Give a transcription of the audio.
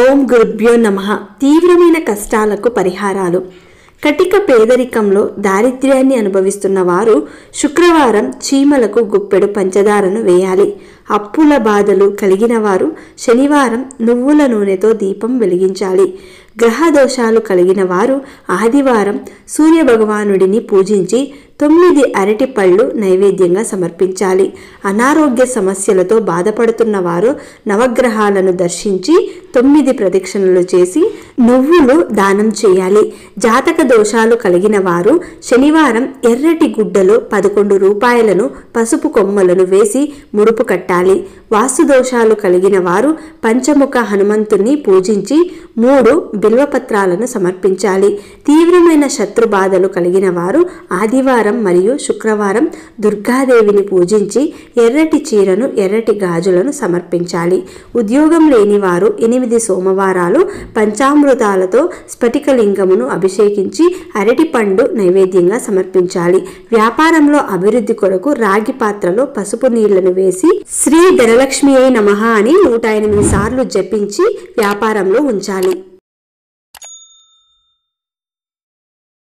ఓం గురుభ్యో నమ తీవ్రమైన కష్టాలకు పరిహారాలు కటిక పేదరికంలో దారిద్ర్యాన్ని అనుభవిస్తున్న వారు శుక్రవారం చీమలకు గుప్పెడు పంచదారను వేయాలి అప్పుల బాధలు కలిగిన వారు శనివారం నువ్వుల నూనెతో దీపం వెలిగించాలి గ్రహ దోషాలు కలిగిన వారు ఆదివారం సూర్య భగవానుడిని పూజించి తొమ్మిది అరటి పళ్ళు నైవేద్యంగా సమర్పించాలి అనారోగ్య సమస్యలతో బాధపడుతున్న వారు నవగ్రహాలను దర్శించి తొమ్మిది ప్రదక్షిణలు చేసి నువ్వులు దానం చేయాలి జాతక దోషాలు కలిగిన వారు శనివారం ఎర్రటి గుడ్డలో పదకొండు రూపాయలను పసుపు కొమ్మలను వేసి ముడుపు కట్టాలి వాస్తు దోషాలు కలిగిన వారు పంచముఖ హనుమంతుని పూజించి మూడు బిల్వపత్రాలను సమర్పించాలి తీవ్రమైన శత్రు బాధలు కలిగిన వారు ఆదివారం మరియు శుక్రవారం దుర్గాదేవిని పూజించి ఎర్రటి చీరను ఎర్రటి గాజులను సమర్పించాలి ఉద్యోగం లేని వారు ఎనిమిది సోమవారాలు పంచామృతాలతో స్ఫటికలింగమును అభిషేకించి అరటి పండు నైవేద్యంగా సమర్పించాలి వ్యాపారంలో అభివృద్ధి కొరకు రాగి పాత్రలో పసుపు నీళ్లను వేసి శ్రీ ధనలక్ష్మి అయి నమః అని నూట ఎనిమిది సార్లు జపించి వ్యాపారంలో ఉంచాలి